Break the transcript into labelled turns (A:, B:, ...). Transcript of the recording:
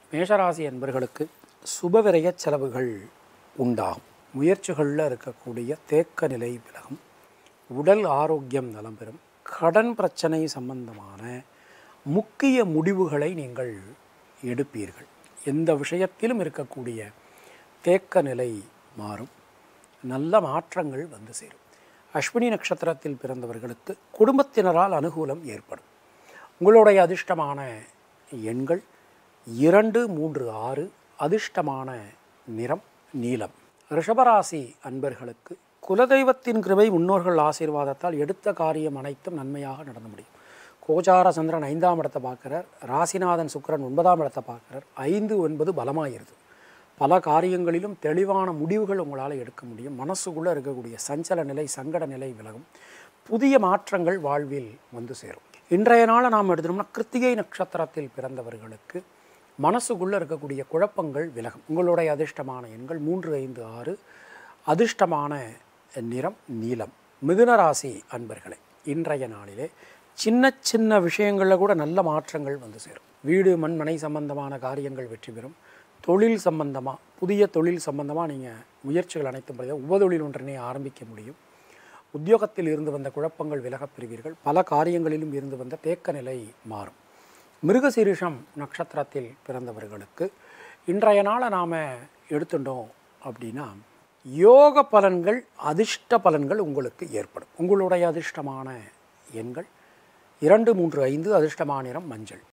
A: மேஷராசி என்பர்களுக்கு சுபவிரய செலவுகள் உண்டாகும் முயற்சிகளில் இருக்கக்கூடிய தேக்க நிலை விலகும் உடல் ஆரோக்கியம் நலம் பெறும் கடன் பிரச்சனை சம்பந்தமான முக்கிய முடிவுகளை நீங்கள் எடுப்பீர்கள் எந்த விஷயத்திலும் இருக்கக்கூடிய தேக்க நிலை மாறும் நல்ல மாற்றங்கள் வந்து சேரும் அஸ்வினி நட்சத்திரத்தில் பிறந்தவர்களுக்கு குடும்பத்தினரால் அனுகூலம் ஏற்படும் உங்களுடைய அதிர்ஷ்டமான எண்கள் இரண்டு மூன்று ஆறு அதிர்ஷ்டமான நிறம் நீலம் ரிஷபராசி அன்பர்களுக்கு குலதெய்வத்தின் கிருபை முன்னோர்கள் ஆசீர்வாதத்தால் எடுத்த காரியம் அனைத்தும் நன்மையாக நடந்து முடியும் கோச்சார சந்திரன் ஐந்தாம் இடத்தை பார்க்குறார் ராசிநாதன் சுக்கிரன் ஒன்பதாம் இடத்தை பார்க்குறார் ஐந்து ஒன்பது பலமாயிருது பல காரியங்களிலும் தெளிவான முடிவுகள் உங்களால் எடுக்க முடியும் மனசுக்குள்ளே இருக்கக்கூடிய சஞ்சல நிலை சங்கட நிலை விலகும் புதிய மாற்றங்கள் வாழ்வில் வந்து சேரும் இன்றைய நாளை நாம் எடுத்தோம்னா கிருத்திகை நட்சத்திரத்தில் பிறந்தவர்களுக்கு மனசுக்குள்ளே இருக்கக்கூடிய குழப்பங்கள் விலகும் உங்களுடைய அதிர்ஷ்டமான எண்கள் மூன்று ஐந்து ஆறு அதிர்ஷ்டமான நிறம் நீலம் மிதுன ராசி அன்பர்களே இன்றைய நாளிலே சின்ன சின்ன விஷயங்களில் கூட நல்ல மாற்றங்கள் வந்து சேரும் வீடு மண் மனை சம்பந்தமான காரியங்கள் வெற்றி பெறும் தொழில் சம்பந்தமாக புதிய தொழில் சம்பந்தமாக நீங்கள் முயற்சிகள் அனைத்தும் படிதான் உபதொழில் ஒன்றினை ஆரம்பிக்க முடியும் உத்தியோகத்தில் இருந்து வந்த குழப்பங்கள் விலகப் பெறுவீர்கள் பல காரியங்களிலும் இருந்து வந்த தேக்க நிலை மாறும் மிருகசீரிஷம் நட்சத்திரத்தில் பிறந்தவர்களுக்கு இன்றைய நாளை நாம் எடுத்துட்டோம் அப்படின்னா யோக பலன்கள் அதிர்ஷ்ட பலன்கள் உங்களுக்கு ஏற்படும் உங்களுடைய அதிர்ஷ்டமான எண்கள் இரண்டு மூன்று ஐந்து அதிர்ஷ்டமான நிறம் மஞ்சள்